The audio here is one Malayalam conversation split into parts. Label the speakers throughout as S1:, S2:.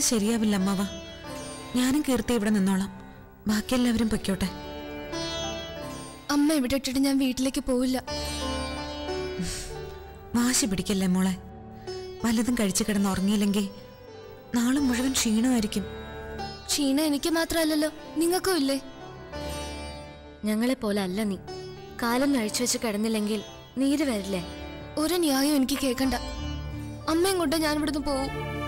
S1: ശരിയാവില്ല അമ്മാവ ഞാനും കീർത്തി ഇവിടെ നിന്നോളാം ബാക്കിയെല്ലാവരും പൊയ്ക്കോട്ടെ
S2: അമ്മ ഇവിടെ ഇട്ടിട്ട് ഞാൻ വീട്ടിലേക്ക് പോവില്ല
S1: വാശി പിടിക്കല്ലേ മോളെ വല്ലതും കഴിച്ചു കിടന്ന് ഉറങ്ങിയില്ലെങ്കിൽ നാളെ മുഴുവൻ ക്ഷീണമായിരിക്കും
S2: ക്ഷീണ എനിക്ക് മാത്രമല്ലല്ലോ നിങ്ങൾക്കും ഇല്ലേ
S3: ഞങ്ങളെ പോലെ അല്ല നീ കാലം നഴിച്ചു വെച്ച് കിടന്നില്ലെങ്കിൽ നീര് വരില്ലേ
S2: ഒരു ന്യായം എനിക്ക് കേൾക്കണ്ട അമ്മയും കൊണ്ട് ഞാൻ ഇവിടുന്ന് പോവും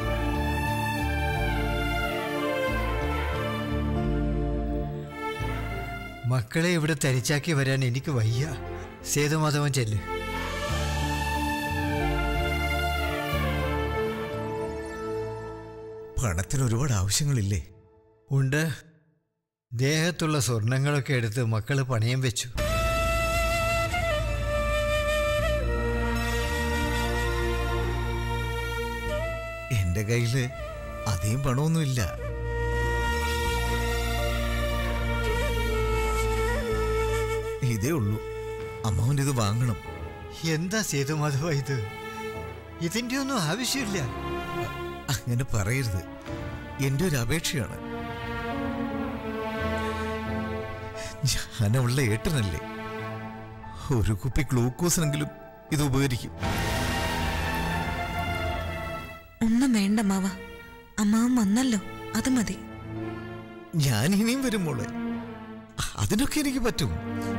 S4: മക്കളെ ഇവിടെ തനിച്ചാക്കി വരാൻ എനിക്ക് വയ്യ സേതുമാധവൻ ചെല്ല്
S5: പണത്തിന് ഒരുപാട് ആവശ്യങ്ങളില്ലേ
S4: ഉണ്ട് ദേഹത്തുള്ള സ്വർണങ്ങളൊക്കെ എടുത്ത് മക്കള് പണയം വെച്ചു
S5: എന്റെ കയ്യില് അധികം പണമൊന്നുമില്ല ഇതേ ഉള്ളൂ അമ്മാവൻ ഇത് വാങ്ങണം
S4: എന്താ സേതുമാധവ ഇത് ഇതിന്റെ ഒന്നും ആവശ്യമില്ല
S5: അങ്ങനെ പറയരുത് എന്റെ ഒരു അപേക്ഷയാണ് ഞാൻ അവളുടെ ഏട്ടനല്ലേ ഒരു കുപ്പി ഗ്ലൂക്കോസിനെങ്കിലും ഇത് ഉപകരിക്കും
S1: ഒന്നും വേണ്ട അമ്മാവ അമ്മാവൻ വന്നല്ലോ അത് മതി
S5: ഞാൻ ഇനിയും വരും മോളെ അതിനൊക്കെ എനിക്ക് പറ്റും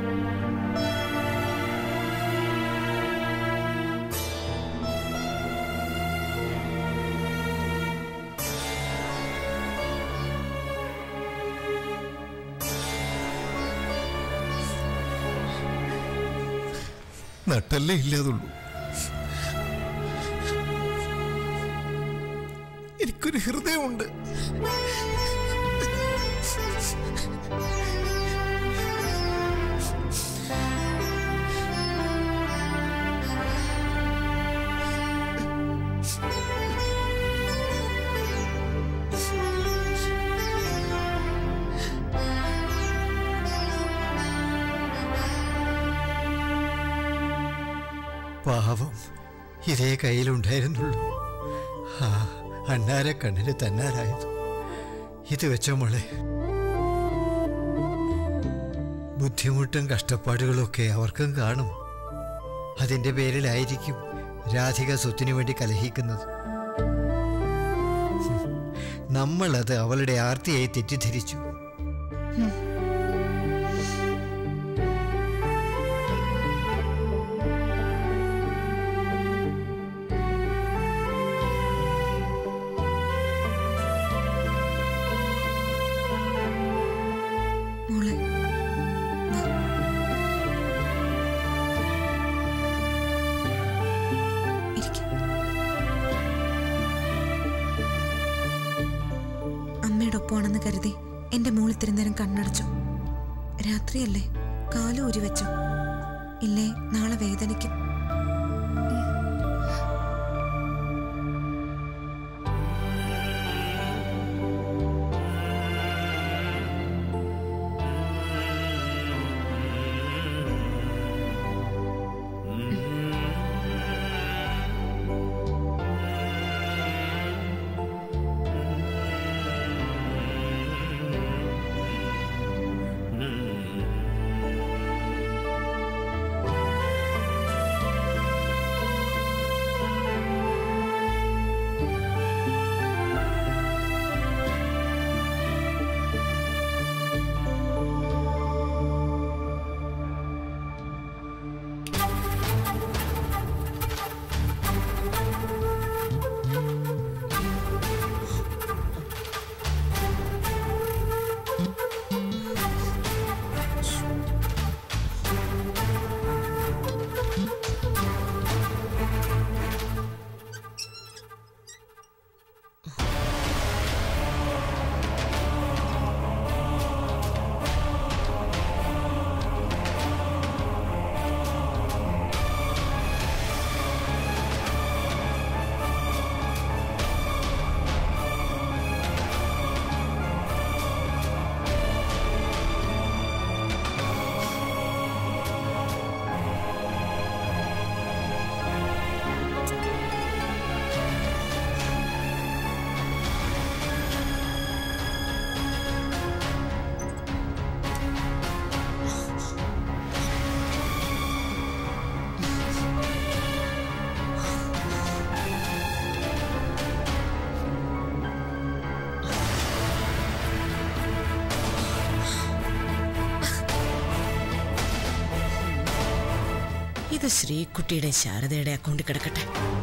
S5: നട്ടല്ലേ ഇല്ലാതുള്ളൂ എനിക്കൊരു ഹൃദയമുണ്ട്
S4: പാവം ഇതേ കയ്യിലുണ്ടായിരുന്നുള്ളൂ ആ അന്നാരെ കണ്ണിന് തന്നാരായത് ഇത് വെച്ചോ മോളെ ബുദ്ധിമുട്ടും കഷ്ടപ്പാടുകളും ഒക്കെ അവർക്കും കാണും അതിന്റെ പേരിലായിരിക്കും രാധിക സ്വത്തിനു വേണ്ടി കലഹിക്കുന്നത് നമ്മളത് അവളുടെ ആർത്തിയായി തെറ്റിദ്ധരിച്ചു
S1: മോളെ വാ. ഇരിക്ക്. അമ്മയുടെ ഒപ്പമാണെന്ന് കരുതി എന്റെ മോൾ ഇത്തിരി നേരം കണ്ണടച്ചു രാത്രിയല്ലേ കാല് ഊരി വെച്ചു ഇല്ലേ നാളെ വേദനിക്കും
S6: Mm-hmm. അത് ശ്രീകുട്ടിയുടെ ശാരദയുടെ അക്കൗണ്ടിൽ കിടക്കട്ടെ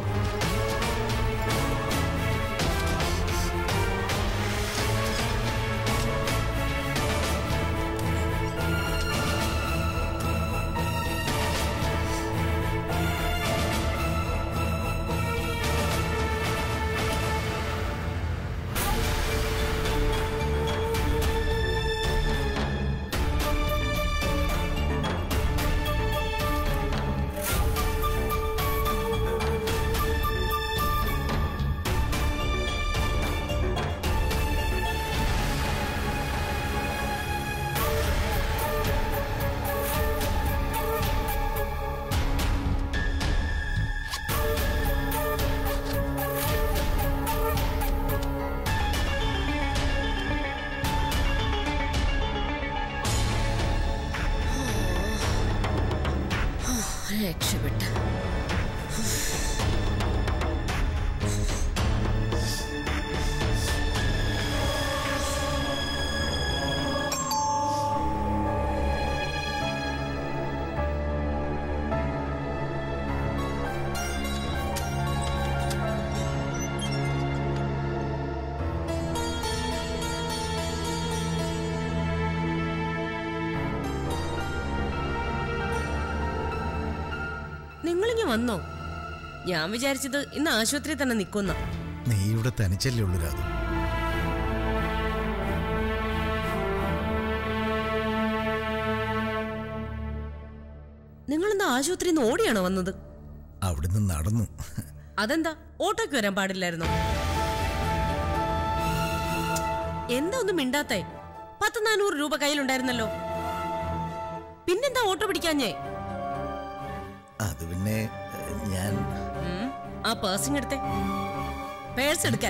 S6: രക്ഷപ്പെട്ട നിങ്ങളിങ്ങ് വന്നോ ഞാൻ വിചാരിച്ചത് ഇന്ന് ആശുപത്രി തന്നെ നിൽക്കുന്ന
S5: നീ ഇവിടെ തനിച്ചല്ലേ ഉള്ളൂ രാധു
S6: നിങ്ങളെന്താ ആശുപത്രിയിൽ നിന്ന് ഓടിയാണോ വന്നത്
S5: അവിടുന്ന് നടന്നു
S6: അതെന്താ ഓട്ടോയ്ക്ക് വരാൻ പാടില്ലായിരുന്നോ എന്താ ഒന്നും മിണ്ടാത്തേ പത്ത് നാനൂറ് രൂപ കയ്യിലുണ്ടായിരുന്നല്ലോ പിന്നെന്താ ഓട്ടോ പിടിക്കാഞ്ഞേ
S5: അത് പിന്നെ ഏഹ്, ഞാൻ
S6: ഉം, ആ പേഴ്സിങ് എടുത്തേ പേഴ്സ് എടുക്കാൻ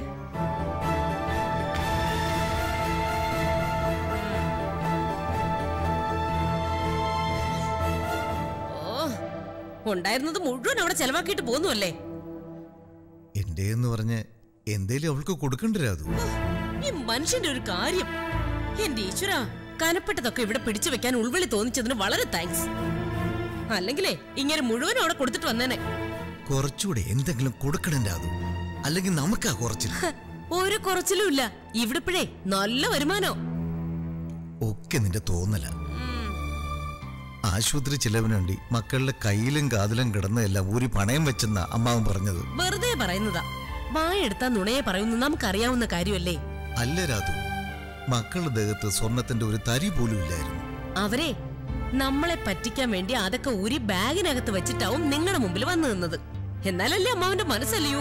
S6: ഓ ഉണ്ടായിരുന്നത് മുഴുവൻ അവിടെ ചെലവാക്കിയിട്ട് പോന്നുവല്ലേ
S5: എൻ്റെ എന്ന് പറഞ്ഞ് എന്തേലും അവൾക്ക് കൊടുക്കണ്ട രാധു
S6: ഈ മനുഷ്യന്റെ ഒരു കാര്യം എന്റെ ഈശ്വര കനപ്പെട്ടതൊക്കെ ഇവിടെ പിടിച്ചു വെക്കാൻ ഉൾവിളി തോന്നിച്ചതിന് വളരെ താങ്ക്സ് അല്ലെങ്കിലേ ഇങ്ങനെ മുഴുവൻ അവിടെ കൊടുത്തിട്ട് വന്നേനെ
S5: കുറച്ചുകൂടെ എന്തെങ്കിലും കൊടുക്കണം രാധു അല്ലെങ്കിൽ നമുക്കാ കുറച്ചില്ല
S6: ഹ, ഒരു കുറച്ചിലും ഇല്ല ഇവിടിപ്പോഴേ നല്ല വരുമാനോ
S5: ഒക്കെ നിന്റെ തോന്നല ആശുപത്രി ചിലവിന് വേണ്ടി മക്കളുടെ കയ്യിലും കാതിലും കിടന്നതെല്ലാം ഊരി പണയം വെച്ചെന്ന അമ്മാവൻ പറഞ്ഞത്
S6: വെറുതെ പറയുന്നതാ വായെടുത്താ നുണയെ പറയുന്നു നമുക്കറിയാവുന്ന കാര്യമല്ലേ
S5: അല്ല രാധു മക്കളുടെ ദേഹത്ത് സ്വർണത്തിന്റെ ഒരു തരി പോലും ഇല്ലായിരുന്നു
S6: അവരെ നമ്മളെ പറ്റിക്കാൻ വേണ്ടി അതൊക്കെ ഊരി ബാഗിനകത്ത് വെച്ചിട്ടാവും നിങ്ങളുടെ മുമ്പിൽ വന്നു നിന്നത് എന്നാലല്ലേ അമ്മാവന്റെ മനസ്സല്ലയോ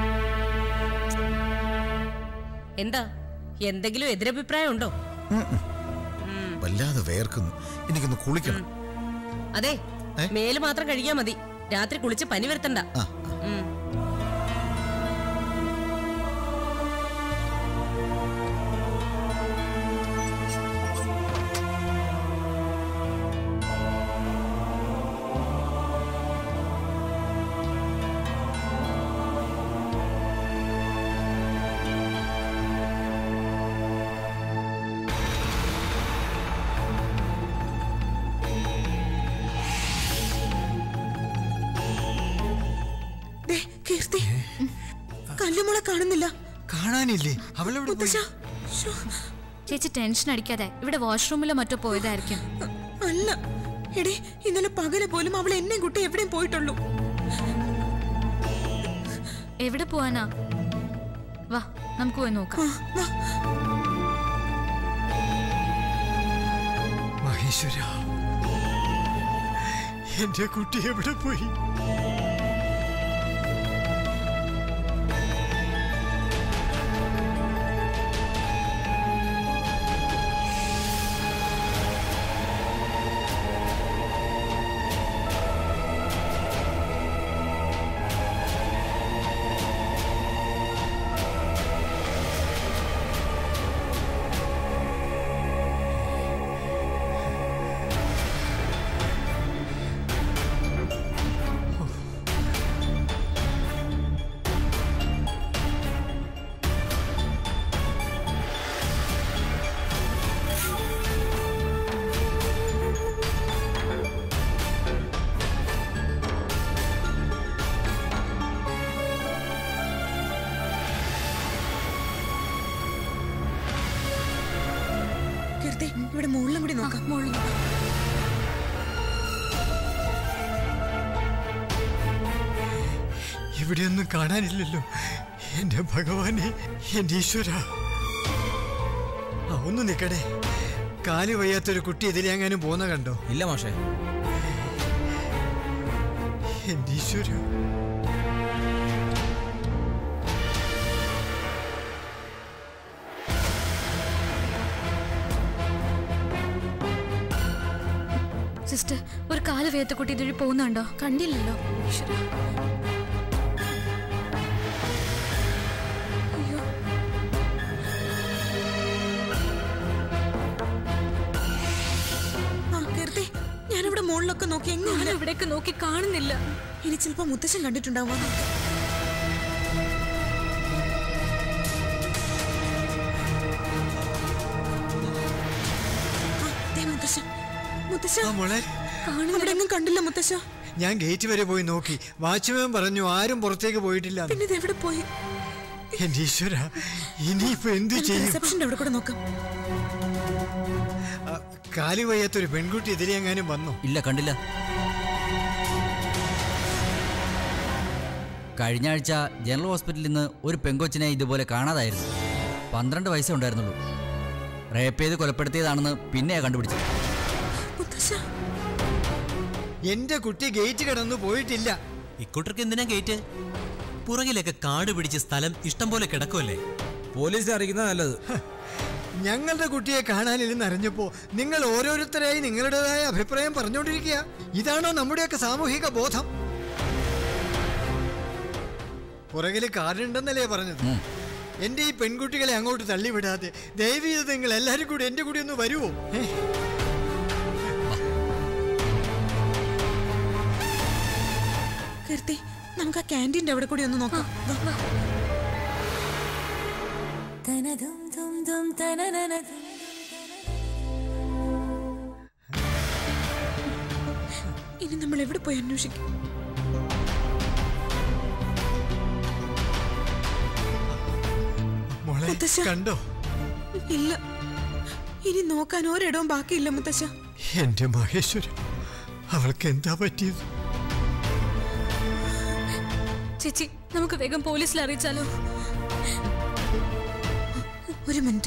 S6: എന്താ എന്തെങ്കിലും എതിരഭിപ്രായം ഉണ്ടോ
S5: ഉം ഉം. വല്ലാതെ വേർക്കുന്നു എനിക്കൊന്ന് കുളിക്കണം
S6: അതെ
S5: ഏ?
S6: മേല് മാത്രം കഴിയാ മതി രാത്രി കുളിച്ച് പനി വരുത്തണ്ട
S5: ആ
S6: ഉം.
S1: ദേ, കീർത്തി കല്ലുമുള കാണുന്നില്ല
S4: കാണാനില്ലേ അവളെവിടെ പോയി
S1: മുത്തശ്ശാ, ശ്ശോ,
S3: ചേച്ചി ടെൻഷൻ അടിക്കാതെ ഇവിടെ വാഷ്റൂമിലോ മറ്റോ പോയതായിരിക്കും
S1: അല്ല എടേ ഇന്നലെ പകല് പോലും അവൾ എന്നെ കുട്ടി എവിടെയും പോയിട്ടുള്ളൂ
S3: എവിടെ പോവാനാ വാ നമുക്ക് പോയി നോക്കാം
S1: ആ, വാ.
S4: മഹേശ്വര എന്റെ കുട്ടി എവിടെ പോയി
S1: ഇവിടെ മുകളിലും കൂടി നോക്കാം മുകളിൽ
S4: ഇവിടെയൊന്നും കാണാനില്ലല്ലോ എന്റെ ഭഗവാനെ എന്റെ ഈശ്വര ആ, ഒന്ന് നിക്കടെ കാല് വയ്യാത്തൊരു കുട്ടി എതിരെങ്ങാനും പോന്ന കണ്ടോ
S7: ഇല്ല മാഷേ
S4: എന്റെ ഈശ്വര
S3: സിസ്റ്റർ ഒരു കാല് വേത്ത കുട്ടി ഇതുവഴി പോകുന്നുണ്ടോ കണ്ടില്ലല്ലോ ഈശ്വരാ. അയ്യോ
S1: ആ കീർത്തി ഞാനിവിടെ മുകളിലൊക്കെ നോക്കി
S3: ഞാൻ
S1: എങ്ങനെ
S3: ഇവിടേക്ക് നോക്കി കാണുന്നില്ല
S1: ഇനി ചിലപ്പോ മുത്തശ്ശൻ കണ്ടിട്ടുണ്ടാവുമോ നോക്ക്. ആ, ദേ മുത്തശ്ശൻ മുത്തശ്ശ
S4: ആ മോളെ
S1: അവിടെ എങ്ങും കണ്ടില്ല മുത്തശ്ശ
S4: ഞാൻ ഗേറ്റ് വരെ പോയി നോക്കി വാച്ച്മാൻ പറഞ്ഞു ആരും പുറത്തേക്ക് പോയിട്ടില്ല എന്ന്.
S1: പിന്നെ ഇത് എവിടെ പോയി
S4: എന്റെ ഈശ്വര ഇനിയിപ്പോ എന്ത് ചെയ്യും
S1: റിസപ്ഷന്റെ അവിടെ കൂടെ നോക്കാം
S4: ആ, കാല് വയ്യാത്തൊരു പെൺകുട്ടി എതിരെങ്ങാനും വന്നോ
S7: ഇല്ല കണ്ടില്ല കഴിഞ്ഞ ആഴ്ച ജനറൽ ഹോസ്പിറ്റലിൽ നിന്ന് ഒരു പെങ്കൊച്ചിനെ ഇതുപോലെ കാണാതായിരുന്നു പന്ത്രണ്ട് വയസ്സേ ഉണ്ടായിരുന്നുള്ളൂ റേപ്പ് ചെയ്ത് കൊലപ്പെടുത്തിയതാണെന്ന് പിന്നെയാ കണ്ടുപിടിച്ചത്
S1: മുത്തശ്ശ
S4: എന്റെ കുട്ടി ഗേറ്റ് കടന്നു പോയിട്ടില്ല
S8: ഇക്കൂട്ടർക്ക് എന്തിനാ ഗേറ്റ് പുറകിലൊക്കെ കാട് പിടിച്ച് സ്ഥലം ഇഷ്ടം പോലെ കിടക്കുമല്ലേ
S9: പോലീസിനെ അറിയിക്കുന്ന നല്ലത്
S4: ഞങ്ങളുടെ കുട്ടിയെ കാണാനില്ലെന്ന് അറിഞ്ഞപ്പോ നിങ്ങൾ ഓരോരുത്തരായി നിങ്ങളുടേതായ അഭിപ്രായം പറഞ്ഞുകൊണ്ടിരിക്കുക ഇതാണോ നമ്മുടെയൊക്കെ സാമൂഹിക ബോധം പുറകില് കാറുണ്ടെന്നല്ലേ പറഞ്ഞത്
S7: ഉം.
S4: എന്റെ ഈ പെൺകുട്ടികളെ അങ്ങോട്ട് തള്ളിവിടാതെ ദയവ് ചെയ്ത് നിങ്ങൾ എല്ലാരും കൂടി എന്റെ കൂടി ഒന്ന് വരുവോ ഏ?
S1: കീർത്തി നമുക്ക് ആ ക്യാൻറ്റീൻ്റെ അവിടെ കൂടി ഒന്ന് നോക്കാം വാ. ഇനി നമ്മൾ എവിടെ പോയി അന്വേഷിക്കും
S4: മോളെ
S1: മുത്തശ്ശ.
S4: കണ്ടോ
S1: ഇല്ല ഇനി നോക്കാൻ ഒരിടവും ബാക്കിയില്ല മുത്തശ്ശ
S4: എന്റെ മഹേശ്വരൻ അവൾക്ക് എന്താ പറ്റിയത്
S3: ചേച്ചി നമുക്ക് വേഗം പോലീസിൽ അറിയിച്ചാലോ
S1: ഒരു മിനിറ്റ്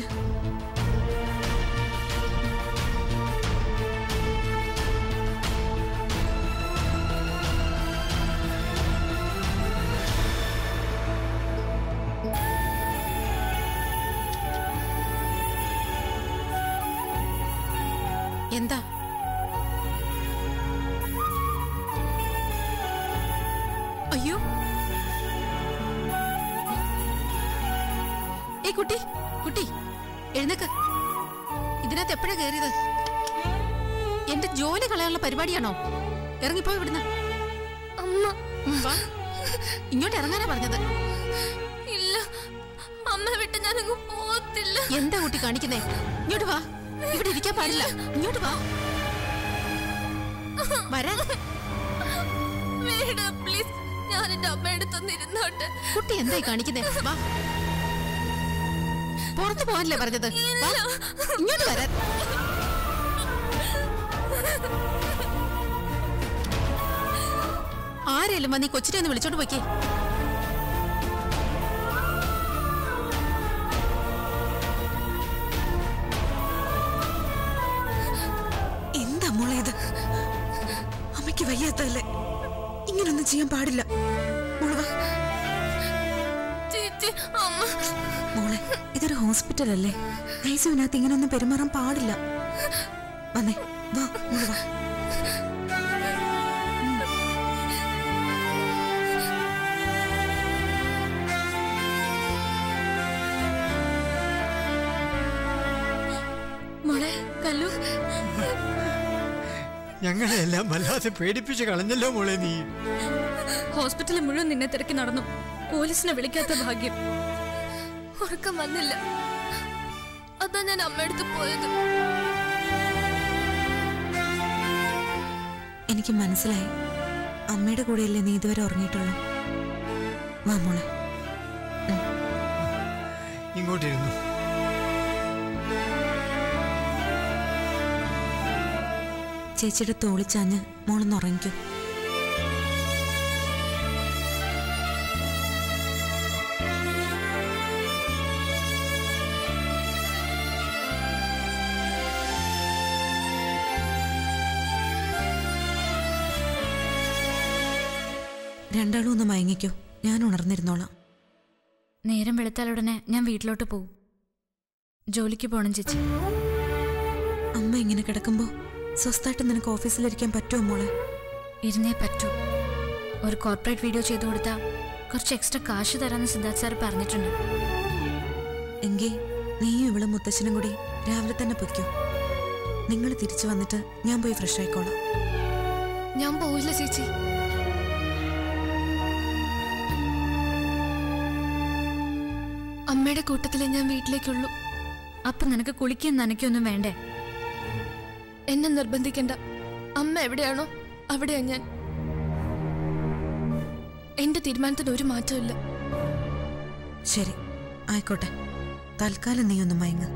S1: എന്താ അയ്യോ ഏ കുട്ടി കുട്ടി എഴുന്നേക്ക് ഇതിനകത്ത് എപ്പോഴാ കയറിയത് എന്റെ ജോലി കളയാനുള്ള പരിപാടിയാണോ ഇറങ്ങിപ്പോ ഇവിടുന്ന്
S2: അമ്മ
S1: വാ. ഇങ്ങോട്ട് ഇറങ്ങാനാ പറഞ്ഞത്
S2: ഇല്ല അമ്മ വിട്ട് ഞാനങ്ങ് പോകത്തില്ല
S1: എന്താ കുട്ടി കാണിക്കുന്നേ ഇങ്ങോട്ട് വാ ഇവിടെ ഇരിക്കാൻ പാടില്ല ഇങ്ങോട്ട് വാ വരാൻ
S2: വേണ്ട പ്ലീസ് ഞാൻ എന്റെ അമ്മയുടെ അടുത്തൊന്നിരുന്നോട്ടെ
S1: കുട്ടി എന്തായി കാണിക്കുന്നേ വാ പുറത്തു പോകാനല്ലേ പറഞ്ഞത് വാ. ഇങ്ങോട്ട് വരാൻ ആരേലും വന്ന് ഈ കൊച്ചിനെ ഒന്ന് വിളിച്ചോണ്ട് പോയിക്കേ എന്താ മോളെ ഇത് അമ്മയ്ക്ക് വയ്യാത്തല്ലേ ഇങ്ങനൊന്നും ചെയ്യാൻ പാടില്ല മോളെ വാ
S2: ചേച്ചി അമ്മ
S1: മോളെ ഇതൊരു ഹോസ്പിറ്റൽ അല്ലേ ഐസിയുവിനകത്ത് ഇങ്ങനൊന്നും പെരുമാറാൻ പാടില്ല വന്നേ വാ മോളെ വാ
S3: മോളെ കല്ലു
S4: ഞങ്ങളെ എല്ലാം വല്ലാതെ പേടിപ്പിച്ച് കളഞ്ഞല്ലോ മോളെ നീ
S3: ഹോസ്പിറ്റലിൽ മുഴുവൻ നിന്നെ തിരക്കി നടന്നു പോലീസിനെ വിളിക്കാത്ത ഭാഗ്യം
S2: ഉറക്കം വന്നില്ല അതാ ഞാൻ അമ്മയടുത്ത് പോയത്
S1: എനിക്ക് മനസ്സിലായി അമ്മയുടെ കൂടെയല്ലേ നീ ഇതുവരെ ഉറങ്ങിയിട്ടുള്ളൂ വാ മോളെ
S4: ഇങ്ങോട്ടിരുന്നു
S1: ചേച്ചിയുടെ തോളിച്ചാഞ്ഞ് മോളൊന്ന് ഉറങ്ങിക്കോ രണ്ടാളും ഒന്ന് മയങ്ങിക്കോ ഞാൻ ഉണർന്നിരുന്നോളാം
S3: നേരം വെളുത്താലുടനെ ഞാൻ വീട്ടിലോട്ട് പോവും ജോലിക്ക് പോണം ചേച്ചി
S1: അമ്മ ഇങ്ങനെ കിടക്കുമ്പോ സ്വസ്ഥായിട്ട് നിനക്ക് ഓഫീസിലിരിക്കാൻ പറ്റുമോ മോളെ
S3: ഇരുന്നേ പറ്റൂ ഒരു കോർപ്പറേറ്റ് വീഡിയോ ചെയ്തു കൊടുത്താൽ കുറച്ച് എക്സ്ട്രാ കാശ് തരാമെന്ന് സിദ്ധാർത്ഥ് സാർ പറഞ്ഞിട്ടുണ്ട്
S1: എങ്കിൽ നീയും ഇവളും മുത്തച്ഛനും കൂടി രാവിലെ തന്നെ പൊയ്ക്കോ നിങ്ങൾ തിരിച്ചു വന്നിട്ട് ഞാൻ പോയി ഫ്രഷ് ആയിക്കോളാം
S2: ഞാൻ പോവില്ല ചേച്ചി അമ്മയുടെ കൂട്ടത്തിലേ ഞാൻ വീട്ടിലേക്കുള്ളൂ
S3: അപ്പൊ നിനക്ക് കുളിക്കാൻ നനയ്ക്കൊന്നും വേണ്ടേ
S2: എന്നെ നിർബന്ധിക്കണ്ട അമ്മ എവിടെയാണോ അവിടെയാ ഞാൻ എന്റെ തീരുമാനത്തിന് ഒരു മാറ്റമില്ല
S1: ശരി ആയിക്കോട്ടെ തൽക്കാലം നീ ഒന്ന് മയങ്ങ്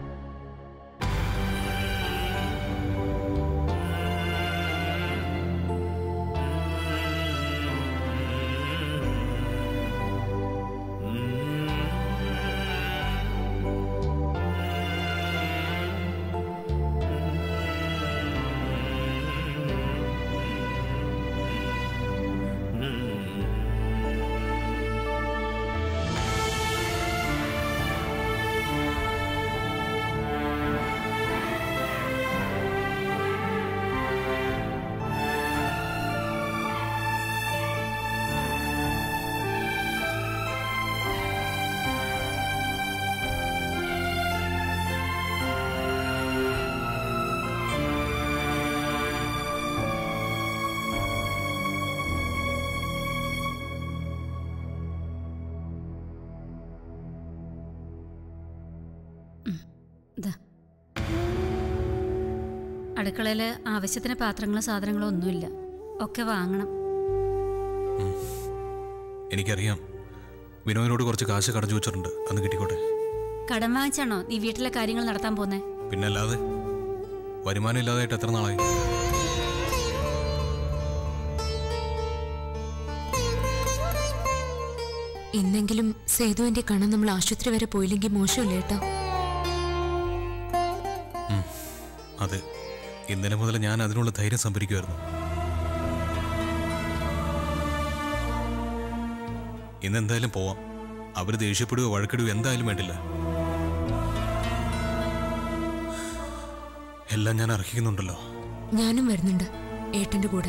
S10: അടുക്കളയിൽ ആവശ്യത്തിന് പാത്രങ്ങളോ സാധനങ്ങളോ ഒന്നുമില്ല ഒക്കെ വാങ്ങണം
S9: എനിക്കറിയാം വിനോദിനോട് കുറച്ച് കാശ് കടച്ചു വെച്ചിട്ടുണ്ട് അന്ന് കിട്ടിക്കോട്ടെ
S10: കടം വാങ്ങിച്ചാണോ നീ വീട്ടിലെ കാര്യങ്ങൾ നടത്താൻ പോന്നെ
S9: പിന്നെ അല്ലാതെ വരുമാനം ഇല്ലാതായിട്ട് എത്ര നാളായി
S1: ഇന്നെങ്കിലും സേതുവിന്റെ കണ്ണ് നമ്മൾ ആശുപത്രി വരെ പോയില്ലെങ്കിൽ മോശമല്ലേ ഏട്ടാ
S9: അതെ ഇന്നലെ മുതൽ ഞാൻ അതിനുള്ള ധൈര്യം സംഭരിക്കുമായിരുന്നു ഇന്ന് എന്തായാലും പോവാം അവര് ദേഷ്യപ്പെടുകയോ വഴക്കിടുകയോ എന്തായാലും വേണ്ടില്ല എല്ലാം ഞാൻ അർഹിക്കുന്നുണ്ടല്ലോ
S1: ഞാനും വരുന്നുണ്ട് ഏട്ടന്റെ കൂടെ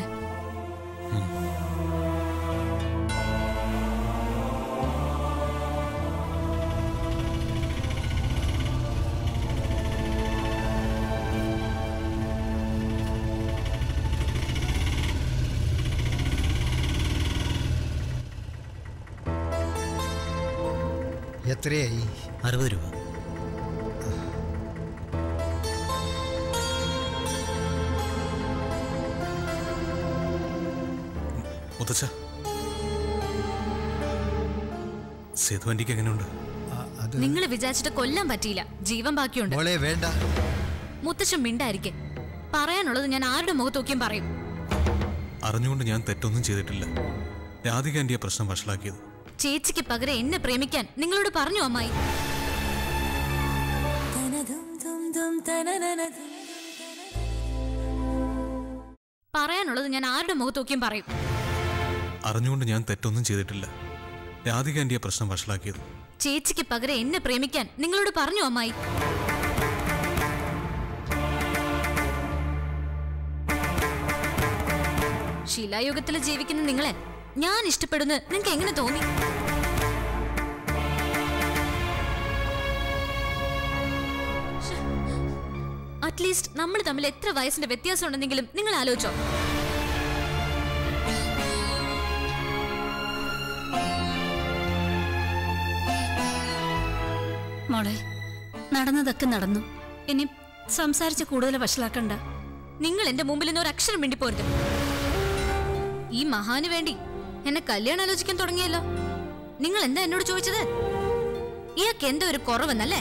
S4: എത്രയായി
S8: അറുപത് രൂപ
S9: മുത്തച്ഛ സേതു ആന്റിക്ക് എങ്ങനെയുണ്ട്
S4: ആ, അത്
S3: നിങ്ങൾ വിചാരിച്ചിട്ട് കൊല്ലാൻ പറ്റിയില്ല ജീവൻ ബാക്കിയുണ്ട്
S4: മോളെ വേണ്ട
S3: മുത്തശ്ശൻ മിണ്ടായിരിക്കെ പറയാനുള്ളത് ഞാൻ ആരുടെ മുഖത്ത് നോക്കിയും പറയും
S9: അറിഞ്ഞുകൊണ്ട് ഞാൻ തെറ്റൊന്നും ചെയ്തിട്ടില്ല രാധിക ആന്റിയെ പ്രശ്നം വഷളാക്കിയത്
S3: ചേച്ചിക്ക് പകരം എന്നെ പ്രേമിക്കാൻ നിങ്ങളോട് പറഞ്ഞു അമ്മായി പറയാനുള്ളത് ഞാൻ ആരുടെ മുഖത്ത് നോക്കിയും പറയും
S9: അറിഞ്ഞുകൊണ്ട് ഞാൻ തെറ്റൊന്നും ചെയ്തിട്ടില്ല രാധിക ആന്റിയെ പ്രശ്നം വഷളാക്കിയത്
S3: ചേച്ചിക്ക് പകരം എന്നെ പ്രേമിക്കാൻ നിങ്ങളോട് പറഞ്ഞു അമ്മായി ശിലായുഗത്തിൽ ജീവിക്കുന്ന നിങ്ങളെ ഞാൻ ഇഷ്ടപ്പെടുന്നത് നിങ്ങൾക്ക് എങ്ങനെ തോന്നി അറ്റ്ലീസ്റ്റ് നമ്മൾ തമ്മിൽ എത്ര വയസ്സിന്റെ വ്യത്യാസം ഉണ്ടെന്നെങ്കിലും നിങ്ങൾ ആലോചിച്ചോ
S10: മോളെ നടന്നതൊക്കെ നടന്നു ഇനി സംസാരിച്ച് കൂടുതൽ വഷളാക്കണ്ട
S3: നിങ്ങൾ എന്റെ മുമ്പിൽ നിന്ന് ഒരു അക്ഷരം വേണ്ടിപ്പോരുത് ഈ മഹാന് വേണ്ടി എന്നെ കല്യാണം ആലോചിക്കാൻ തുടങ്ങിയല്ലോ നിങ്ങൾ എന്താ എന്നോട് ചോദിച്ചത് ഇയാൾക്ക് എന്തോ ഒരു കുറവെന്നല്ലേ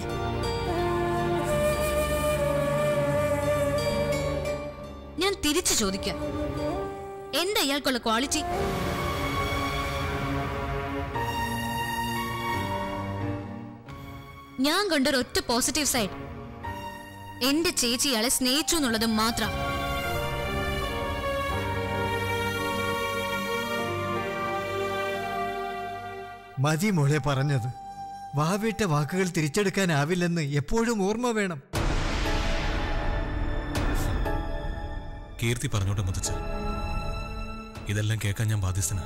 S3: ഞാൻ തിരിച്ചു ചോദിക്കാം എന്താ ഇയാൾക്കുള്ള ക്വാളിറ്റി ഞാൻ കണ്ട ഒറ്റ പോസിറ്റീവ് സൈഡ് എന്റെ ചേച്ചി ഇയാളെ സ്നേഹിച്ചു എന്നുള്ളത് മാത്രം
S4: മതി മോളെ പറഞ്ഞത് വാവിട്ട വാക്കുകൾ തിരിച്ചെടുക്കാനാവില്ലെന്ന് എപ്പോഴും ഓർമ്മ വേണം
S9: കീർത്തി പറഞ്ഞോട്ടെ മുതച്ച ഇതെല്ലാം കേൾക്കാൻ ഞാൻ ബാധ്യസ്ഥന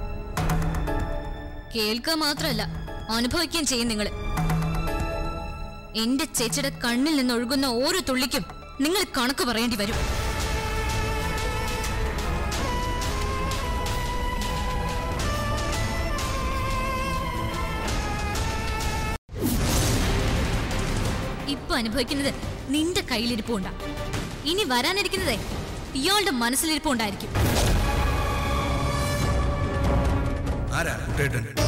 S3: കേൾക്കുക മാത്രമല്ല അനുഭവിക്കുകയും ചെയ്യും നിങ്ങൾ എന്റെ ചേച്ചിയുടെ കണ്ണിൽ നിന്ന് ഒഴുകുന്ന ഓരോ തുള്ളിക്കും നിങ്ങൾ കണക്ക് പറയേണ്ടി വരും ഇപ്പൊ അനുഭവിക്കുന്നത് നിന്റെ കയ്യിലിരിപ്പുണ്ടാ ഇനി വരാനിരിക്കുന്നതേ ഇയാളുടെ മനസ്സിലിരിപ്പുണ്ടായിരിക്കും
S11: ആരാ കുട്ടേട്ടൻ